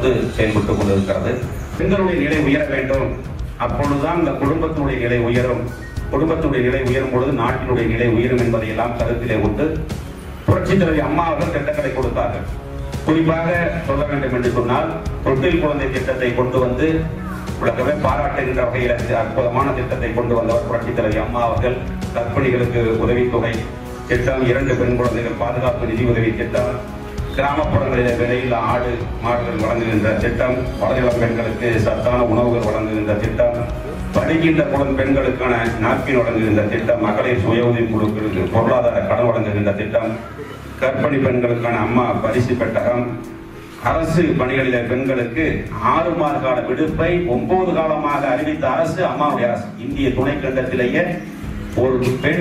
தொடர்ந்து செயல்பட்டுக் கொண்டிருக்கிறது பெண்களுடைய நிலை உயர வேண்டும் அப்பொழுதுதான் இந்த குடும்பத்தினுடைய நிலை உயரும் குடும்பத்தினுடைய நிலை உயரும் பொழுது நாட்டினுடைய நிலை உயரும் என்பதை எல்லாம் கருத்திலே கொண்டு புரட்சித் தலைவி அம்மா அவர்கள் திட்டங்களை கொடுத்தார்கள் குறிப்பாக சொல்ல வேண்டும் என்று சொன்னால் தொட்டில் குழந்தை திட்டத்தை கொண்டு வந்து உலகமே பாராட்டுகின்ற வகையில் இந்த அற்புதமான திட்டத்தை கொண்டு வந்தவர் புரட்சித் தலைவி அம்மா அவர்கள் கர்ப்பிணிகளுக்கு உதவித்தொகை திட்டம் இரண்டு பெண் குழந்தைகள் பாதுகாப்பு நிதி உதவி திட்டம் கிராமப்புறங்களிலே விலையில் ஆடு மாடுகள் வழங்குகின்ற திட்டம் வளரிளம் பெண்களுக்கு சத்தான உணவுகள் வழங்குகின்ற திட்டம் படிக்கின்ற குழந்தை பெண்களுக்கான நாப்கின் வழங்குகின்ற திட்டம் மகளிர் சுய உதவி குழுக்களுக்கு பொருளாதார கடன் வழங்குகின்ற திட்டம் கர்ப்பிணி பெண்களுக்கான அம்மா பரிசு பெட்டகம் அரசு பணிகளிலே பெண்களுக்கு ஆறு மாத கால விடுப்பை ஒன்பது காலமாக அறிவித்த அரசு அம்மாவுடைய அரசு இந்திய துணைக்கண்டத்திலேயே ஒரு பெண்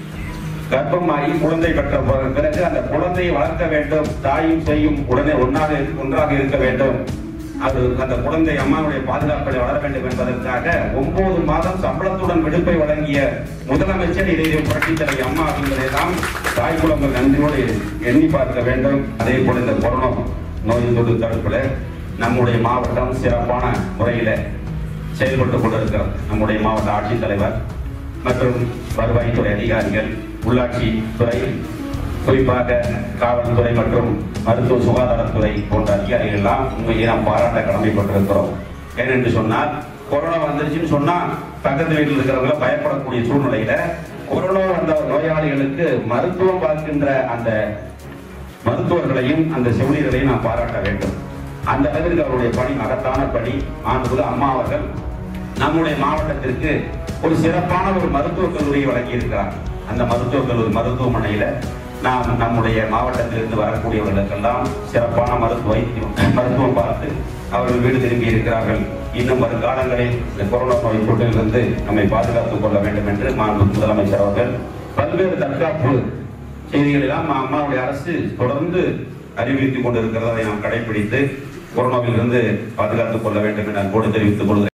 கர்ப்பமாகி குழந்தை பெற்ற பிற- பிறகு அந்த குழந்தையை வளர்க்க வேண்டும் தாயும் செய்யும் உடனே ஒன்றாக இருக்க- ஒன்றாக இருக்க வேண்டும் அது அந்த குழந்தை அம்மாவுடைய பாதுகாப்பில் வளர வேண்டும் என்பதற்காக ஒன்பது மாதம் சம்பளத்துடன் விடுப்பை வழங்கிய முதலமைச்சர் இதை புரட்சித் தலைவி அம்மா என்பதை தான் தாய் குழந்தை நன்றியோடு எண்ணி பார்க்க வேண்டும் அதே போல இந்த கொரோனா நோய் தொற்று தடுப்புல நம்முடைய மாவட்டம் சிறப்பான முறையில செயல்பட்டுக் கொண்டிருக்கிறது நம்முடைய மாவட்ட ஆட்சித்தலைவர் மற்றும் வருவாய்த்துறை அதிகாரிகள் உள்ளாட்சி துறை குறிப்பாக காவல்துறை மற்றும் மருத்துவ சுகாதாரத்துறை போன்ற அதிகாரிகள் எல்லாம் உண்மையை நாம் பாராட்ட கடமைப்பட்டிருக்கிறோம் ஏனென்று சொன்னால் கொரோனா வந்துருச்சுன்னு சொன்னா பக்கத்து வீட்டில் இருக்கிறவங்க பயப்படக்கூடிய சூழ்நிலையில கொரோனா வந்த நோயாளிகளுக்கு மருத்துவம் பார்க்கின்ற அந்த மருத்துவர்களையும் அந்த செவிலியர்களையும் நாம் பாராட்ட வேண்டும் அந்த அளவிற்கு அவருடைய பணி மகத்தான பணி மாண்புமிகு அம்மா அவர்கள் நம்முடைய மாவட்டத்திற்கு ஒரு சிறப்பான ஒரு மருத்துவக் கல்லூரியை வழங்கியிருக்கிறார் அந்த மருத்துவக் கல்லூரி மருத்துவமனையில நாம் நம்முடைய மாவட்டத்திலிருந்து வரக்கூடியவர்களுக்கெல்லாம் சிறப்பான மருத்துவ வைத்தியம் மருத்துவம் பார்த்து அவர்கள் வீடு திரும்பி இருக்கிறார்கள் இன்னும் வரும் காலங்களில் இந்த கொரோனா நோய் தொற்றிலிருந்து நம்மை பாதுகாத்துக் கொள்ள வேண்டும் என்று மாண்பு முதலமைச்சர் அவர்கள் பல்வேறு தற்காப்பு செய்திகள் எல்லாம் அம்மாவுடைய அரசு தொடர்ந்து அறிவுறுத்திக் கொண்டிருக்கிறது அதை நாம் கடைபிடித்து கொரோனாவிலிருந்து பாதுகாத்துக் கொள்ள வேண்டும் என அன்போடு தெரிவித்துக் கொள்கிறேன்